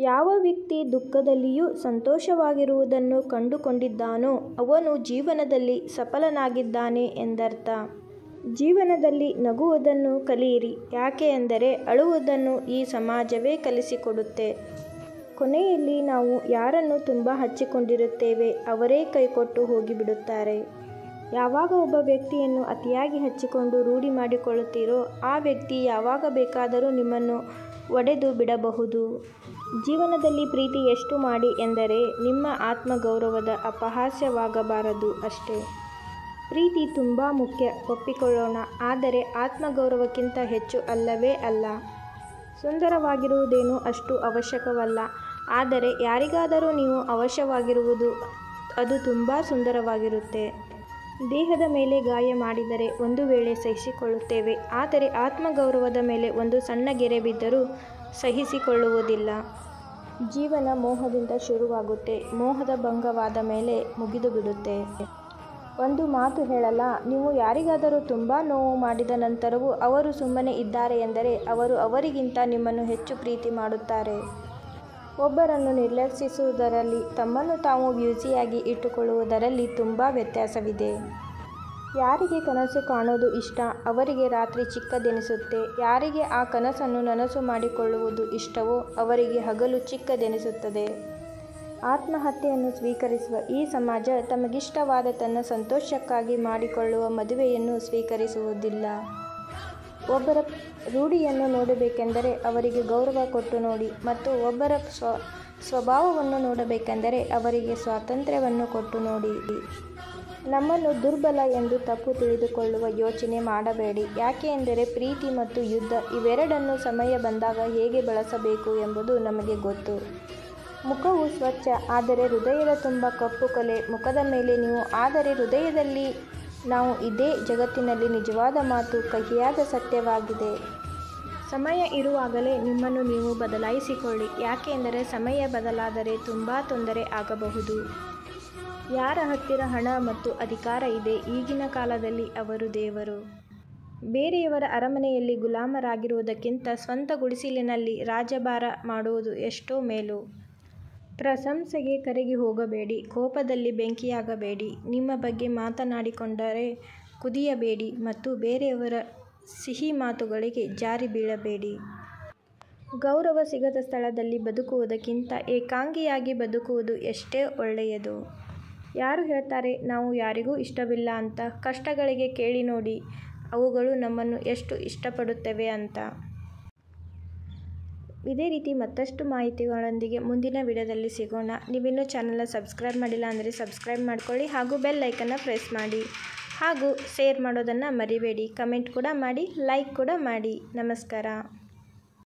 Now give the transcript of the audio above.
ಯಾವ ವ್ಯಕ್ತಿ ದುಃಖದಲ್ಲಿಯೂ ಸಂತೋಷವಾಗಿರುವುದನ್ನು ಕಂಡುಕೊಂಡಿದ್ದಾನೋ ಅವನು ಜೀವನದಲ್ಲಿ ಸಫಲನಾಗಿದ್ದಾನೆ ಎಂದರ್ಥ ಜೀವನದಲ್ಲಿ ನಗುವುದನ್ನು ಕಲಿಯಿರಿ ಯಾಕೆ ಎಂದರೆ ಅಳುವುದನ್ನು ಈ ಸಮಾಜವೇ ಕಲಿಸಿಕೊಡುತ್ತೆ ಕೊನೆಯಲ್ಲಿ ನಾವು ಯಾರನ್ನು ತುಂಬ ಹಚ್ಚಿಕೊಂಡಿರುತ್ತೇವೆ ಅವರೇ ಕೈಕೊಟ್ಟು ಹೋಗಿಬಿಡುತ್ತಾರೆ ಯಾವಾಗ ಒಬ್ಬ ವ್ಯಕ್ತಿಯನ್ನು ಅತಿಯಾಗಿ ಹಚ್ಚಿಕೊಂಡು ರೂಢಿ ಮಾಡಿಕೊಳ್ಳುತ್ತೀರೋ ಆ ವ್ಯಕ್ತಿ ಯಾವಾಗ ಬೇಕಾದರೂ ನಿಮ್ಮನ್ನು ಒಡೆದು ಬಿಡಬಹುದು ಜೀವನದಲ್ಲಿ ಪ್ರೀತಿ ಎಷ್ಟು ಮಾಡಿ ಎಂದರೆ ನಿಮ್ಮ ಆತ್ಮಗೌರವದ ಅಪಹಾಸ್ಯವಾಗಬಾರದು ಅಷ್ಟೇ ಪ್ರೀತಿ ತುಂಬ ಮುಖ್ಯ ಒಪ್ಪಿಕೊಳ್ಳೋಣ ಆದರೆ ಆತ್ಮಗೌರವಕ್ಕಿಂತ ಹೆಚ್ಚು ಅಲ್ಲವೇ ಅಲ್ಲ ಸುಂದರವಾಗಿರುವುದೇನು ಅಷ್ಟು ಅವಶ್ಯಕವಲ್ಲ ಆದರೆ ಯಾರಿಗಾದರೂ ನೀವು ಅವಶ್ಯವಾಗಿರುವುದು ಅದು ತುಂಬ ಸುಂದರವಾಗಿರುತ್ತೆ ದೇಹದ ಮೇಲೆ ಗಾಯ ಮಾಡಿದರೆ ಒಂದು ವೇಳೆ ಸಹಿಸಿಕೊಳ್ಳುತ್ತೇವೆ ಆದರೆ ಆತ್ಮಗೌರವದ ಮೇಲೆ ಒಂದು ಸಣ್ಣ ಗೆರೆ ಬಿದ್ದರೂ ಸಹಿಸಿಕೊಳ್ಳುವುದಿಲ್ಲ ಜೀವನ ಮೋಹದಿಂದ ಶುರುವಾಗುತ್ತೆ ಮೋಹದ ಭಂಗವಾದ ಮೇಲೆ ಮುಗಿದು ಬಿಡುತ್ತೆ ಒಂದು ಮಾತು ಹೇಳಲ್ಲ ನೀವು ಯಾರಿಗಾದರೂ ತುಂಬ ನೋವು ಮಾಡಿದ ನಂತರವೂ ಅವರು ಸುಮ್ಮನೆ ಇದ್ದಾರೆ ಎಂದರೆ ಅವರು ಅವರಿಗಿಂತ ನಿಮ್ಮನ್ನು ಹೆಚ್ಚು ಪ್ರೀತಿ ಮಾಡುತ್ತಾರೆ ಒಬ್ಬರನ್ನು ನಿರ್ಲಕ್ಷಿಸುವುದರಲ್ಲಿ ತಮ್ಮನ್ನು ತಾವು ಬ್ಯೂಸಿಯಾಗಿ ಇಟ್ಟುಕೊಳ್ಳುವುದರಲ್ಲಿ ತುಂಬ ವ್ಯತ್ಯಾಸವಿದೆ ಯಾರಿಗೆ ಕನಸು ಕಾಣೋದು ಇಷ್ಟ ಅವರಿಗೆ ರಾತ್ರಿ ಚಿಕ್ಕದೆನಿಸುತ್ತೆ ಯಾರಿಗೆ ಆ ಕನಸನ್ನು ನನಸು ಮಾಡಿಕೊಳ್ಳುವುದು ಇಷ್ಟವೋ ಅವರಿಗೆ ಹಗಲು ಚಿಕ್ಕದೆನಿಸುತ್ತದೆ ಆತ್ಮಹತ್ಯೆಯನ್ನು ಸ್ವೀಕರಿಸುವ ಈ ಸಮಾಜ ತಮಗಿಷ್ಟವಾದ ತನ್ನ ಸಂತೋಷಕ್ಕಾಗಿ ಮಾಡಿಕೊಳ್ಳುವ ಮದುವೆಯನ್ನು ಸ್ವೀಕರಿಸುವುದಿಲ್ಲ ಒಬ್ಬರ ರೂಢಿಯನ್ನು ನೋಡಬೇಕೆಂದರೆ ಅವರಿಗೆ ಗೌರವ ಕೊಟ್ಟು ನೋಡಿ ಮತ್ತು ಒಬ್ಬರ ಸ್ವ ಸ್ವಭಾವವನ್ನು ನೋಡಬೇಕೆಂದರೆ ಅವರಿಗೆ ಸ್ವಾತಂತ್ರ್ಯವನ್ನು ಕೊಟ್ಟು ನೋಡಿ ನಮ್ಮನ್ನು ದುರ್ಬಲ ಎಂದು ತಪ್ಪು ತಿಳಿದುಕೊಳ್ಳುವ ಯೋಚನೆ ಮಾಡಬೇಡಿ ಯಾಕೆ ಎಂದರೆ ಪ್ರೀತಿ ಮತ್ತು ಯುದ್ಧ ಇವೆರಡನ್ನು ಸಮಯ ಬಂದಾಗ ಹೇಗೆ ಬಳಸಬೇಕು ಎಂಬುದು ನಮಗೆ ಗೊತ್ತು ಮುಖವು ಸ್ವಚ್ಛ ಆದರೆ ಹೃದಯದ ತುಂಬ ಕಪ್ಪು ಕಲೆ ಮುಖದ ಮೇಲೆ ನೀವು ಆದರೆ ಹೃದಯದಲ್ಲಿ ನಾವು ಇದೇ ಜಗತ್ತಿನಲ್ಲಿ ನಿಜವಾದ ಮಾತು ಕಹಿಯಾದ ಸತ್ಯವಾಗಿದೆ ಸಮಯ ಇರುವಾಗಲೇ ನಿಮ್ಮನ್ನು ನೀವು ಬದಲಾಯಿಸಿಕೊಳ್ಳಿ ಯಾಕೆ ಎಂದರೆ ಸಮಯ ಬದಲಾದರೆ ತುಂಬ ತೊಂದರೆ ಆಗಬಹುದು ಯಾರ ಹತ್ತಿರ ಹಣ ಮತ್ತು ಅಧಿಕಾರ ಇದೆ ಈಗಿನ ಕಾಲದಲ್ಲಿ ಅವರು ದೇವರು ಬೇರೆಯವರ ಅರಮನೆಯಲ್ಲಿ ಗುಲಾಮರಾಗಿರುವುದಕ್ಕಿಂತ ಸ್ವಂತ ಗುಡಿಸಲಿನಲ್ಲಿ ರಾಜಭಾರ ಮಾಡುವುದು ಎಷ್ಟೋ ಮೇಲು ಪ್ರಶಂಸೆಗೆ ಕರಗಿ ಹೋಗಬೇಡಿ ಕೋಪದಲ್ಲಿ ಬೆಂಕಿಯಾಗಬೇಡಿ ನಿಮ್ಮ ಬಗ್ಗೆ ಮಾತನಾಡಿಕೊಂಡರೆ ಕುದಿಯಬೇಡಿ ಮತ್ತು ಬೇರೆಯವರ ಸಿಹಿ ಮಾತುಗಳಿಗೆ ಜಾರಿ ಬೀಳಬೇಡಿ ಗೌರವ ಸಿಗದ ಸ್ಥಳದಲ್ಲಿ ಬದುಕುವುದಕ್ಕಿಂತ ಏಕಾಂಗಿಯಾಗಿ ಬದುಕುವುದು ಎಷ್ಟೇ ಒಳ್ಳೆಯದು ಯಾರು ಹೇಳ್ತಾರೆ ನಾವು ಯಾರಿಗೂ ಇಷ್ಟವಿಲ್ಲ ಅಂತ ಕಷ್ಟಗಳಿಗೆ ಕೇಳಿ ನೋಡಿ ಅವುಗಳು ನಮ್ಮನ್ನು ಎಷ್ಟು ಇಷ್ಟಪಡುತ್ತವೆ ಅಂತ ಇದೇ ರೀತಿ ಮತ್ತಷ್ಟು ಮಾಹಿತಿಗಳೊಂದಿಗೆ ಮುಂದಿನ ವಿಡಿಯೋದಲ್ಲಿ ಸಿಗೋಣ ನೀವಿನ್ನೂ ಚಾನಲ್ನ ಸಬ್ಸ್ಕ್ರೈಬ್ ಮಾಡಿಲ್ಲ ಅಂದರೆ ಸಬ್ಸ್ಕ್ರೈಬ್ ಮಾಡ್ಕೊಳ್ಳಿ ಹಾಗೂ ಬೆಲ್ ಐಕನ್ನ ಪ್ರೆಸ್ ಮಾಡಿ ಹಾಗೂ ಶೇರ್ ಮಾಡೋದನ್ನು ಮರಿಬೇಡಿ ಕಮೆಂಟ್ ಕೂಡ ಮಾಡಿ ಲೈಕ್ ಕೂಡ ಮಾಡಿ ನಮಸ್ಕಾರ